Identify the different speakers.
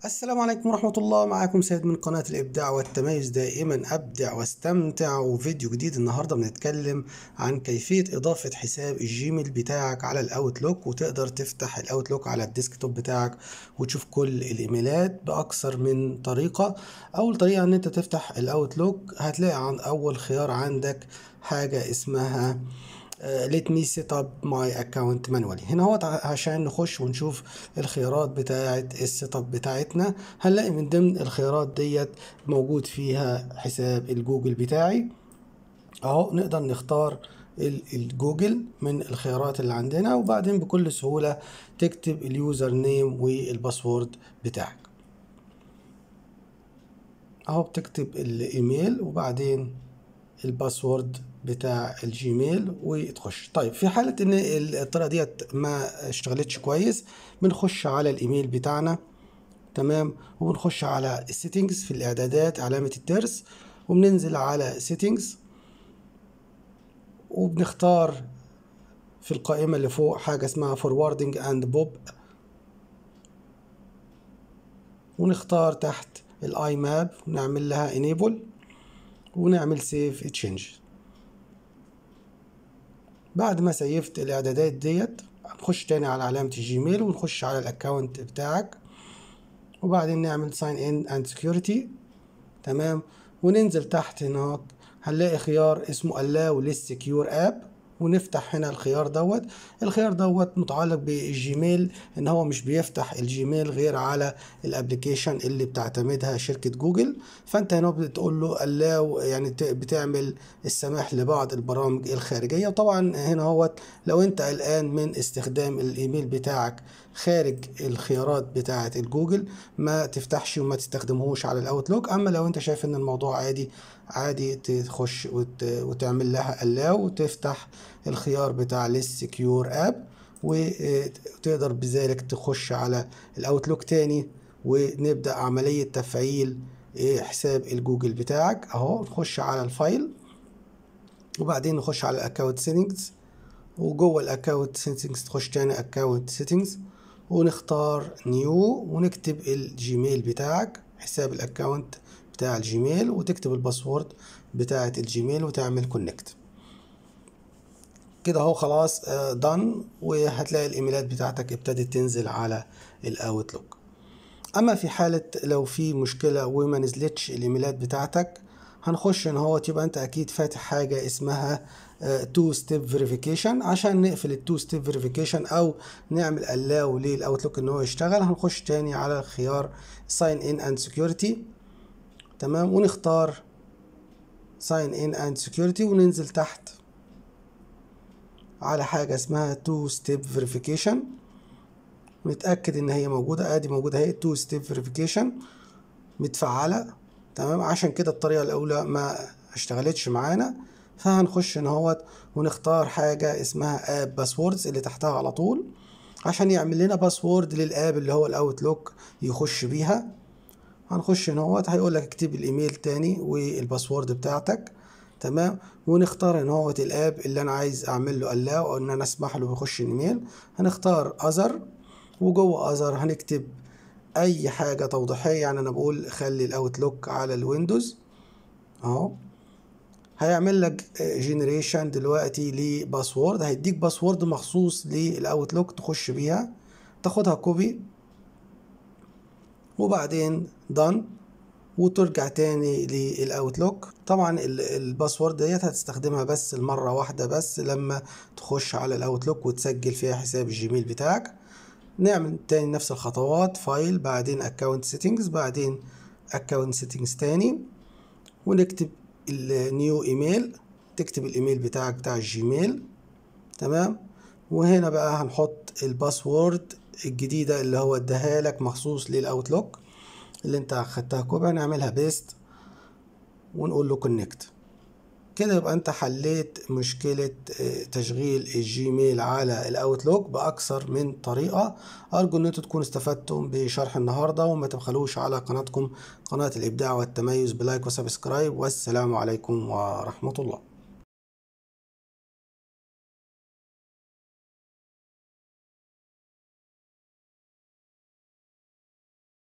Speaker 1: السلام عليكم ورحمة الله معاكم سيد من قناة الإبداع والتميز دائما أبدع واستمتع وفيديو جديد النهاردة بنتكلم عن كيفية إضافة حساب الجيميل بتاعك على الأوتلوك وتقدر تفتح الأوتلوك على الديسكتوب بتاعك وتشوف كل الإيميلات بأكثر من طريقة أول طريقة إن أنت تفتح الأوتلوك هتلاقي عن أول خيار عندك حاجة اسمها let me set up my account manually هنا هو عشان نخش ونشوف الخيارات بتاعة السيت اب بتاعتنا هنلاقي من ضمن الخيارات ديت موجود فيها حساب الجوجل بتاعي اهو نقدر نختار الجوجل من الخيارات اللي عندنا وبعدين بكل سهولة تكتب اليوزر نيم والباسورد بتاعك اهو بتكتب الايميل وبعدين الباسورد بتاع الجيميل وتخش طيب في حالة ان الطريقة ديت ما اشتغلتش كويس بنخش على الايميل بتاعنا تمام وبنخش على السيتنجز في الاعدادات علامة الترس وبننزل على سيتنجز وبنختار في القائمة اللي فوق حاجة اسمها forwarding and bob ونختار تحت الاي ماب ونعمل لها enable ونعمل سيف تشينج بعد ما سيفت الاعدادات ديت هنخش تاني على علامة الجيميل ونخش على الاكونت بتاعك وبعدين نعمل ساين ان اند سكيورتي تمام وننزل تحت هناك هنلاقي خيار اسمه allow less secure app ونفتح هنا الخيار دوت الخيار دوت متعلق بالجيميل ان هو مش بيفتح الجيميل غير على الابلكيشن اللي بتعتمدها شركة جوجل فانت هنا بتقول له allow يعني بتعمل السماح لبعض البرامج الخارجية وطبعا هنا هو لو انت قلقان من استخدام الايميل بتاعك خارج الخيارات بتاعة الجوجل ما تفتحش وما تستخدمهوش على الاوتلوك اما لو انت شايف ان الموضوع عادي عادي تخش وت... وتعمل لها allow وتفتح الخيار بتاع less secure app وتقدر بذلك تخش على الاوتلوك تاني ونبدأ عملية تفعيل حساب الجوجل بتاعك اهو نخش على الفايل وبعدين نخش على الاكونت سيتنجز وجوه الاكونت سيتنجز تخش تاني اكونت سيتنجز ونختار نيو ونكتب الجيميل بتاعك حساب الاكونت بتاع الجيميل وتكتب الباسورد بتاعة الجيميل وتعمل كونكت كده اهو خلاص دان وهتلاقي الايميلات بتاعتك ابتدت تنزل على الاوتلوك اما في حالة لو في مشكلة وما نزلتش الايميلات بتاعتك هنخش ان هو تبقى انت اكيد فاتح حاجة اسمها تو ستيب فيريفيكيشن عشان نقفل التو ستيب فيريفيكيشن او نعمل الاو للاوتلوك ان هو يشتغل هنخش تاني على الخيار ساين ان اند سكيورتي تمام ونختار sign in and security وننزل تحت على حاجة اسمها two step verification ونتأكد ان هي موجودة ادي موجودة اهي two step verification متفعلة تمام عشان كده الطريقة الاولى ما اشتغلتش معانا فهنخش ان هوت ونختار حاجة اسمها اب باسوردز اللي تحتها على طول عشان يعمل لنا باسورد للاب اللي هو الاوتلوك يخش بيها هنخش هنا اهوت هيقول لك اكتب الايميل تاني والباسورد بتاعتك تمام ونختار ان هوت الاب اللي انا عايز اعمل له allow او ان انا اسمح له يخش الايميل هنختار اذر وجوه اذر هنكتب اي حاجة توضيحية يعني انا بقول خلي الاوتلوك على الويندوز اهو هيعمل لك جنريشن دلوقتي لباسورد هيديك باسورد مخصوص للاوتلوك تخش بيها تاخدها كوبي وبعدين دان وترجع تاني للاوتلوك طبعا الباسورد ديت هتستخدمها بس المره واحده بس لما تخش على الاوتلوك وتسجل فيها حساب الجيميل بتاعك نعمل تاني نفس الخطوات فايل بعدين اكونت سيتنجز بعدين اكونت سيتنجز تاني ونكتب النيو ايميل تكتب الايميل بتاعك بتاع الجيميل تمام وهنا بقى هنحط الباسورد الجديدة اللي هو اداها لك مخصوص للاوتلوك اللي انت اخدتها كوبي هنعملها بيست ونقول له كونكت كده يبقى انت حليت مشكلة تشغيل الجيميل على الاوتلوك باكثر من طريقة ارجو ان انتوا تكونوا استفدتم بشرح النهاردة وما تبخلوش على قناتكم قناة الابداع والتميز بلايك وسبسكرايب والسلام عليكم ورحمة الله